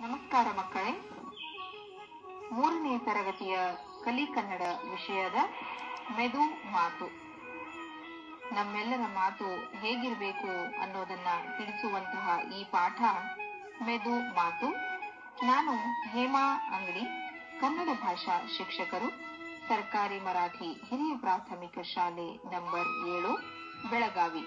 ನಮಸ್ಕಾರ ಮಕ್ಕಳೇ ಮೂರನೇ ತರಗತಿಯ ಕಲಿ ಕನ್ನಡ ವಿಷಯದ ಮೆದು ಮಾತು ನಮ್ಮೆಲ್ಲರ ಮಾತು ಹೇಗಿರಬೇಕು ಅನ್ನೋದನ್ನ ತಿಳಿಸುವಂತಹ ಈ ಪಾಠ ಮೆದು ಮಾತು ನಾನು ಹೇಮಾ ಅಂಗಡಿ ಕನ್ನಡ ಭಾಷಾ ಶಿಕ್ಷಕರು ಸರ್ಕಾರಿ ಮರಾಠಿ ಹಿರಿಯ ಪ್ರಾಥಮಿಕ ಶಾಲೆ ನಂಬರ್ ಏಳು ಬೆಳಗಾವಿ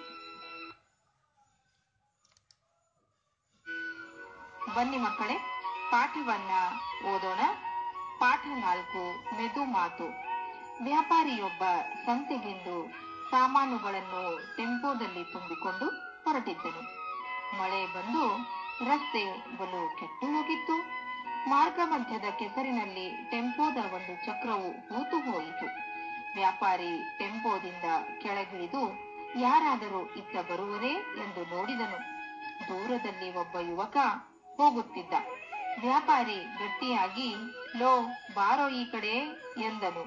ಬನ್ನಿ ಮಕ್ಕಳೇ ಪಾಠವನ್ನ ಓದೋಣ ಪಾಠ ನಾಲ್ಕು ಮೆದು ಮಾತು ವ್ಯಾಪಾರಿಯೊಬ್ಬ ಸಂತೆಗೆಂದು ಸಾಮಾನುಗಳನ್ನು ಟೆಂಪೋದಲ್ಲಿ ತುಂಬಿಕೊಂಡು ಹೊರಟಿದ್ದನು ಮಳೆ ಬಂದು ರಸ್ತೆ ಬಲು ಕೆಟ್ಟು ಹೋಗಿತ್ತು ಮಾರ್ಗ ಮಧ್ಯದ ಕೆಸರಿನಲ್ಲಿ ಟೆಂಪೋದ ಒಂದು ಚಕ್ರವು ಹೂತು ಹೋಯಿತು ವ್ಯಾಪಾರಿ ಟೆಂಪೋದಿಂದ ಕೆಳಗಿಳಿದು ಯಾರಾದರೂ ಇತ್ತ ಬರುವರೇ ಎಂದು ನೋಡಿದನು ದೂರದಲ್ಲಿ ಒಬ್ಬ ಯುವಕ ಹೋಗುತ್ತಿದ್ದ ವ್ಯಾಪಾರಿ ಗಟ್ಟಿಯಾಗಿ ಲೋ ಬಾರೋ ಈ ಕಡೆ ಎಂದನು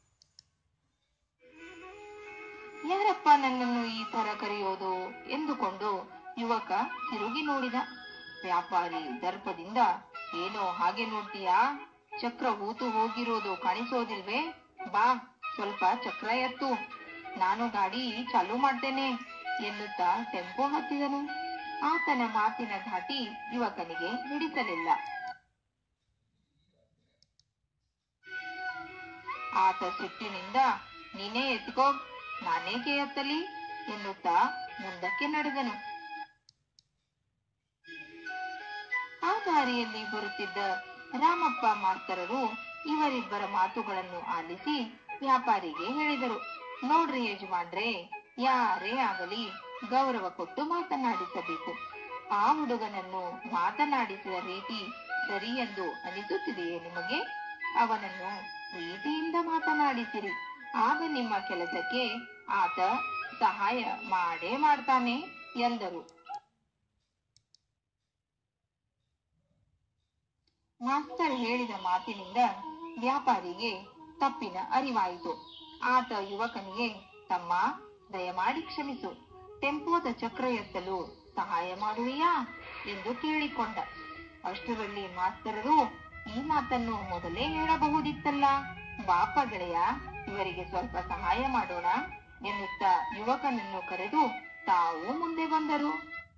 ಯಾರಪ್ಪ ನನ್ನನ್ನು ಈ ತರ ಕರೆಯೋದು ಎಂದುಕೊಂಡು ಯುವಕ ತಿರುಗಿ ನೋಡಿದ ವ್ಯಾಪಾರಿ ದರ್ಪದಿಂದ ಏನೋ ಹಾಗೆ ನೋಡ್ತೀಯಾ ಚಕ್ರ ಹೂತು ಹೋಗಿರೋದು ಕಾಣಿಸೋದಿಲ್ವೇ ಬಾ ಸ್ವಲ್ಪ ಚಕ್ರ ಎತ್ತು ನಾನು ಗಾಡಿ ಚಾಲು ಮಾಡ್ತೇನೆ ಎನ್ನುತ್ತಾ ಟೆಂಪೋ ಹತ್ತಿದನು ಆತನ ಮಾತಿನ ಧಾಟಿ ಯುವಕನಿಗೆ ಹಿಡಿಸಲಿಲ್ಲ ಆತ ಸಿಟ್ಟಿನಿಂದ ನೀನೇ ಎತ್ಕೋ ನಾನೇಕೆ ಎತ್ತಲಿ ಎನ್ನುತ್ತಾ ಮುಂದಕ್ಕೆ ನಡೆದನು ಆ ದಾರಿಯಲ್ಲಿ ಬರುತ್ತಿದ್ದ ರಾಮಪ್ಪ ಮಾಸ್ತರರು ಇವರಿಬ್ಬರ ಮಾತುಗಳನ್ನು ಆಲಿಸಿ ವ್ಯಾಪಾರಿಗೆ ಹೇಳಿದರು ನೋಡ್ರಿ ಯಜಮಾನ್ರೆ ಯಾರೇ ಆಗಲಿ ಗೌರವ ಕೊಟ್ಟು ಮಾತನಾಡಿಸಬೇಕು ಆ ಹುಡುಗನನ್ನು ಮಾತನಾಡಿಸಿದ ರೀತಿ ಸರಿ ಎಂದು ಅನಿಸುತ್ತಿದೆಯೇ ನಿಮಗೆ ಅವನನ್ನು ಪ್ರೀತಿಯಿಂದ ಮಾತನಾಡಿಸಿರಿ ಆಗ ನಿಮ್ಮ ಕೆಲಸಕ್ಕೆ ಆತ ಸಹಾಯ ಮಾಡೇ ಮಾಡ್ತಾನೆ ಎಂದರು ಮಾಸ್ತರ್ ಹೇಳಿದ ಮಾತಿನಿಂದ ವ್ಯಾಪಾರಿಗೆ ತಪ್ಪಿನ ಅರಿವಾಯಿತು ಆತ ಯುವಕನಿಗೆ ತಮ್ಮ ದಯಮಾಡಿ ಕ್ಷಮಿಸು ಟೆಂಪೋದ ಚಕ್ರ ಎತ್ತಲು ಸಹಾಯ ಮಾಡುವೆಯಾ ಎಂದು ಕೇಳಿಕೊಂಡ ಅಷ್ಟರಲ್ಲಿ ಮಾಸ್ತರರು ಈ ಮಾತನ್ನು ಮೊದಲೇ ಹೇಳಬಹುದಿತ್ತಲ್ಲ ಬಾಪ ಗೆಳೆಯ ಇವರಿಗೆ ಸ್ವಲ್ಪ ಸಹಾಯ ಮಾಡೋಣ ಎನ್ನುತ್ತಾ ಯುವಕನನ್ನು ಕರೆದು ತಾವು ಮುಂದೆ ಬಂದರು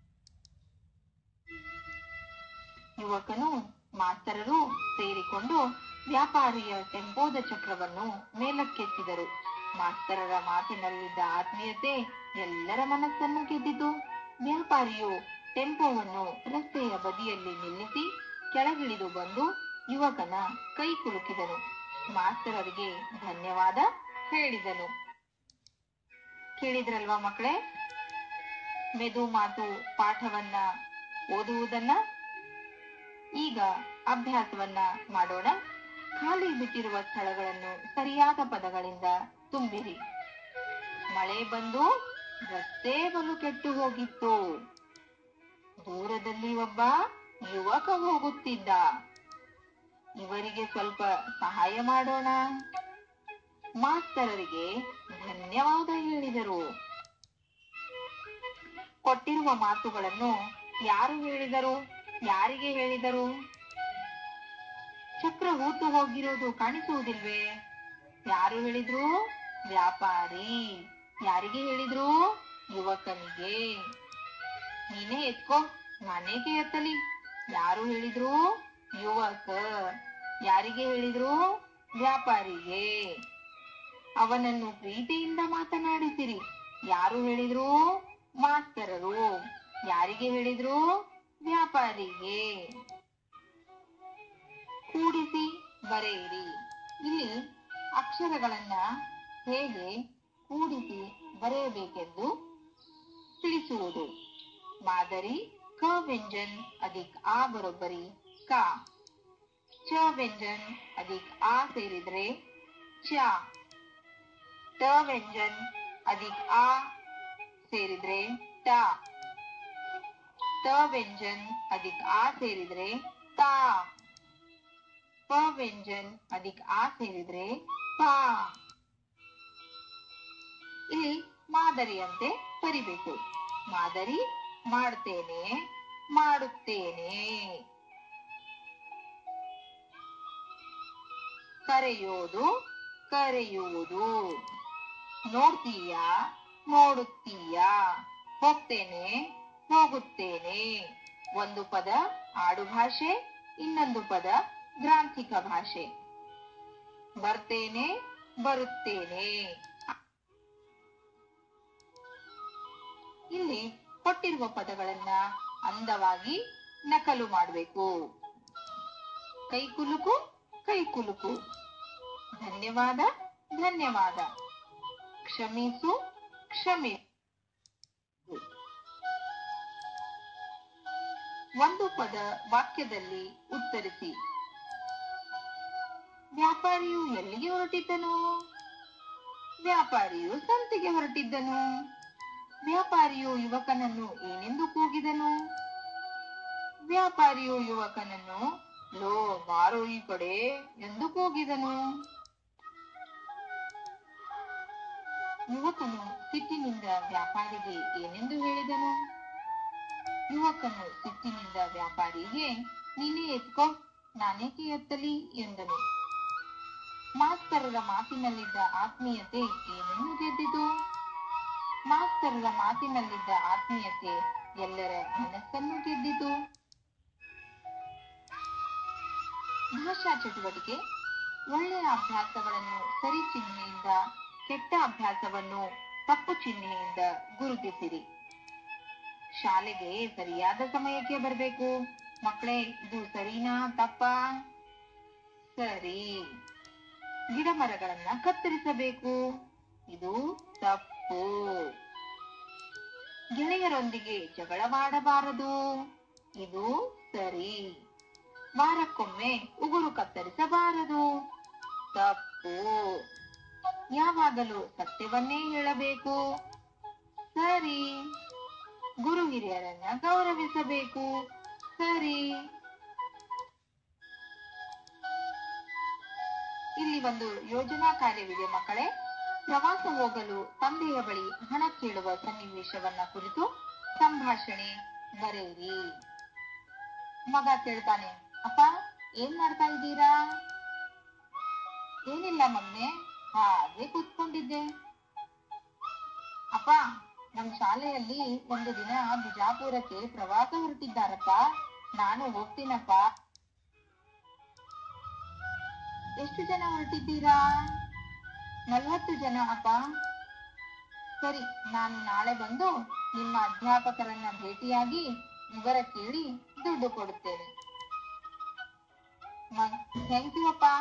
ಯುವಕನು ಮಾಸ್ತರರು ಸೇರಿಕೊಂಡು ವ್ಯಾಪಾರಿಯ ಟೆಂಪೋದ ಚಕ್ರವನ್ನು ಮೇಲಕ್ಕೆತ್ತಿದರು ಮಾಸ್ತರರ ಮಾತಿನಲ್ಲಿದ್ದ ಆತ್ಮೀಯತೆ ಎಲ್ಲರ ಮನಸ್ಸನ್ನು ಗೆದ್ದಿತು ವ್ಯಾಪಾರಿಯು ಟೆಂಪೋವನ್ನು ರಸ್ತೆಯ ಬದಿಯಲ್ಲಿ ನಿಲ್ಲಿಸಿ ಕೆಳಗಿಳಿದು ಬಂದು ಯುವಕನ ಕೈ ಕುಲುಕಿದನು ಮಾಸ್ತರರಿಗೆ ಧನ್ಯವಾದ ಹೇಳಿದನು ಕೇಳಿದ್ರಲ್ವಾ ಮಕ್ಕಳೇ ಮೆದು ಮಾತು ಪಾಠವನ್ನ ಓದುವುದನ್ನ ಈಗ ಅಭ್ಯಾಸವನ್ನ ಮಾಡೋಣ ಖಾಲಿ ಬಿಟ್ಟಿರುವ ಸ್ಥಳಗಳನ್ನು ಸರಿಯಾದ ಪದಗಳಿಂದ ತುಂಬಿರಿ ಮಳೆ ಬಂದು ರಸ್ತೆ ಬಲು ಕೆಟ್ಟು ಹೋಗಿತ್ತು ದೂರದಲ್ಲಿ ಒಬ್ಬ ಯುವಕ ಹೋಗುತ್ತಿದ್ದ ಇವರಿಗೆ ಸ್ವಲ್ಪ ಸಹಾಯ ಮಾಡೋಣ ಮಾಸ್ತರರಿಗೆ ಧನ್ಯವಾದ ಹೇಳಿದರು ಕೊಟ್ಟಿರುವ ಮಾತುಗಳನ್ನು ಯಾರು ಹೇಳಿದರು ಯಾರಿಗೆ ಹೇಳಿದರು ಚಕ್ರ ಹೂತು ಹೋಗಿರೋದು ಕಾಣಿಸುವುದಿಲ್ವೇ ಯಾರು ಹೇಳಿದ್ರು ವ್ಯಾಪಾರಿ ಯಾರಿಗೆ ಹೇಳಿದ್ರು ಯುವಕನಿಗೆ ನೀನೇ ಎತ್ಕೋ ನಾನೇಕೆ ಎತ್ತಲಿ ಯಾರು ಹೇಳಿದ್ರು ಯುವಕ ಯಾರಿಗೆ ಹೇಳಿದ್ರು ವ್ಯಾಪಾರಿಗೆ ಅವನನ್ನು ಪ್ರೀತಿಯಿಂದ ಮಾತನಾಡಿಸಿರಿ ಯಾರು ಹೇಳಿದ್ರು ಮಾಸ್ತರರು ಯಾರಿಗೆ ಹೇಳಿದ್ರು ವ್ಯಾಪಾರಿಗೆ ಕೂಡಿಸಿ ಬರೆಯಿರಿ ಇಲ್ಲಿ ಅಕ್ಷರಗಳನ್ನ ಹೇಗೆ ಕೂಡಿಸಿ ಬರೆಯಬೇಕೆಂದು ತಿಳಿಸುವುದು ಮಾದರಿ ಕ ವ್ಯಂಜನ್ ಅಧಿಕ್ ಆ ಬರೋಬ್ಬರಿ ಕ ಚ ವ್ಯಂಜನ್ ಅಧಿಕ್ ಆ ಸೇರಿದ್ರೆ ಚ ಟ ವ್ಯಂಜನ್ ಅಧಿಕ್ ಆ ಸೇರಿದ್ರೆ ಟ ತ ವ್ಯಂಜನ್ ಅಧಿಕ್ ಆ ಸೇರಿದ್ರೆ ತಾ ಪ ವ್ಯಂಜನ್ ಅಧಿಕ್ ಆ ಸೇರಿದ್ರೆ ಪಾ ಇಲ್ಲಿ ಮಾದರಿಯಂತೆ ಬರಿಬೇಕು ಮಾದರಿ ಮಾಡ್ತೇನೆ ಮಾಡುತ್ತೇನೆ ಕರೆಯೋದು ಕರೆಯುವುದು ನೋಡ್ತೀಯಾ ನೋಡುತ್ತೀಯಾ ಹೋಗ್ತೇನೆ ಹೋಗುತ್ತೇನೆ ಒಂದು ಪದ ಆಡು ಭಾಷೆ ಇನ್ನೊಂದು ಪದ ಗ್ರಾಂಥಿಕ ಭಾಷೆ ಬರ್ತೇನೆ ಬರುತ್ತೇನೆ ಇಲ್ಲಿ ಕೊಟ್ಟಿರುವ ಪದಗಳನ್ನ ಅಂದವಾಗಿ ನಕಲು ಮಾಡಬೇಕು ಕೈಕುಲುಕು ಕೈಕುಲುಕು ಧನ್ಯವಾದ ಧನ್ಯವಾದ ಕ್ಷಮಿಸು ಕ್ಷಮಿ ಒಂದು ಪದ ವಾಕ್ಯದಲ್ಲಿ ಉತ್ತರಿಸಿ ವ್ಯಾಪಾರಿಯು ಎಲ್ಲಿಗೆ ಹೊರಟಿದ್ದನು ವ್ಯಾಪಾರಿಯು ಸಂತೆಗೆ ಹೊರಟಿದ್ದನು ವ್ಯಾಪಾರಿಯು ಯುವಕನನ್ನು ಏನೆಂದು ಕೂಗಿದನು ವ್ಯಾಪಾರಿಯು ಯುವಕನನ್ನು ಲೋ ಮಾರೋ ಈ ಕಡೆ ಎಂದು ಕೂಗಿದನು ಯುವಕನು ಸಿಟ್ಟಿನಿಂದ ವ್ಯಾಪಾರಿಗೆ ಏನೆಂದು ಹೇಳಿದನು ಯುವಕನು ಸಿಟ್ಟಿನಿಂದ ವ್ಯಾಪಾರಿಗೆ ನೀನೇ ಎತ್ಕೋ ನಾನೇಕೆ ಎತ್ತಲಿ ಎಂದನು ಮಾಸ್ತರರ ಮಾತಿನಲ್ಲಿದ್ದ ಆತ್ಮೀಯತೆ ಏನನ್ನು ಗೆದ್ದಿತು ಮಾಸ್ತರರ ಮಾತಿನಲ್ಲಿದ್ದ ಆತ್ಮೀಯತೆ ಎಲ್ಲರ ಮನಸ್ಸನ್ನು ಗೆದ್ದಿತು ಭಾಷಾ ಚಟುವಟಿಕೆ ಒಳ್ಳೆಯ ಅಭ್ಯಾಸಗಳನ್ನು ಸರಿ ಚಿಹ್ನೆಯಿಂದ ಕೆಟ್ಟ ಅಭ್ಯಾಸವನ್ನು ತಪ್ಪು ಚಿಹ್ನೆಯಿಂದ ಗುರುತಿಸಿರಿ ಶಾಲೆಗೆ ಸರಿಯಾದ ಸಮಯಕ್ಕೆ ಬರಬೇಕು ಮಕ್ಕಳೇ ಇದು ಸರಿನಾ ತಪ್ಪಾ ಸರಿ ಗಿಡ ಮರಗಳನ್ನ ಕತ್ತರಿಸಬೇಕು ಇದು ತಪ್ಪು ಗೆಳೆಯರೊಂದಿಗೆ ಜಗಳವಾಡಬಾರದು ಇದು ಸರಿ ವಾರಕ್ಕೊಮ್ಮೆ ಉಗುರು ಕತ್ತರಿಸಬಾರದು ತಪ್ಪು ಯಾವಾಗಲೂ ಸತ್ಯವನ್ನೇ ಹೇಳಬೇಕು ಸರಿ ಗುರು ಹಿರಿಯರನ್ನ ಗೌರವಿಸಬೇಕು ಸರಿ ಇಲ್ಲಿ ಒಂದು ಯೋಜನಾ ಕಾರ್ಯವಿದೆ ಮಕ್ಕಳೇ ಪ್ರವಾಸ ಹೋಗಲು ತಂದೆಯ ಬಳಿ ಹಣ ಕೇಳುವ ಸನ್ನಿವೇಶವನ್ನ ಕುರಿತು ಸಂಭಾಷಣೆ ಬರೆಯಿರಿ ಮಗ ಕೇಳ್ತಾನೆ ಅಪ್ಪ ಏನ್ ಮಾಡ್ತಾ ಇದ್ದೀರಾ ಏನಿಲ್ಲ ಮಗ್ನೆ ಹಾಗೆ ಕೂತ್ಕೊಂಡಿದ್ದೆ ಅಪ್ಪ ನಮ್ ಶಾಲೆಯಲ್ಲಿ ಒಂದು ದಿನ ಬಿಜಾಪುರಕ್ಕೆ ಪ್ರವಾಸ ಹೊರಟಿದ್ದಾರಪ್ಪ ನಾನು ಹೋಗ್ತೀನಪ್ಪ ಎಷ್ಟು ಜನ ಹೊರಟಿದ್ದೀರಾ ನಲ್ವತ್ತು ಜನ ಅಪ್ಪ ಸರಿ ನಾನು ನಾಳೆ ಬಂದು ನಿಮ್ಮ ಅಧ್ಯಾಪಕರನ್ನ ಭೇಟಿಯಾಗಿ ವಿವರ ಕೇಳಿ ದುಡ್ಡು ಕೊಡುತ್ತೇನೆ ಥ್ಯಾಂಕ್ ಯು ಅಪ್ಪ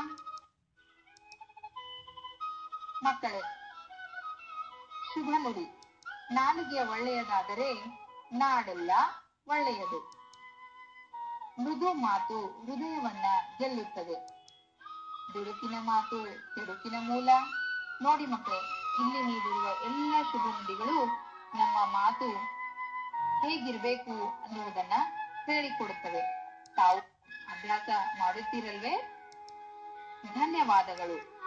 ಮಕ್ಕಳೇ ಶುಭ ನುಡಿ ನಾಲಿಗೆ ಒಳ್ಳೆಯದಾದರೆ ನಾಡೆಲ್ಲ ಒಳ್ಳೆಯದು ಮೃದು ಮಾತು ಹೃದಯವನ್ನ ಗೆಲ್ಲುತ್ತದೆ ದುಡುಕಿನ ಮಾತು ಕೆಡುಕಿನ ಮೂಲ ನೋಡಿ ಮಕ್ಕಳೇ ಇಲ್ಲಿ ನೀಡಿರುವ ಎಲ್ಲ ಶುಭ ನುಡಿಗಳು ನಮ್ಮ ಮಾತು ಹೇಗಿರ್ಬೇಕು ಅನ್ನುವುದನ್ನ ಹೇಳಿಕೊಡುತ್ತವೆ ತಾವು ಅಭ್ಯಾಸ ಮಾಡುತ್ತೀರಲ್ವೇ ಧನ್ಯವಾದಗಳು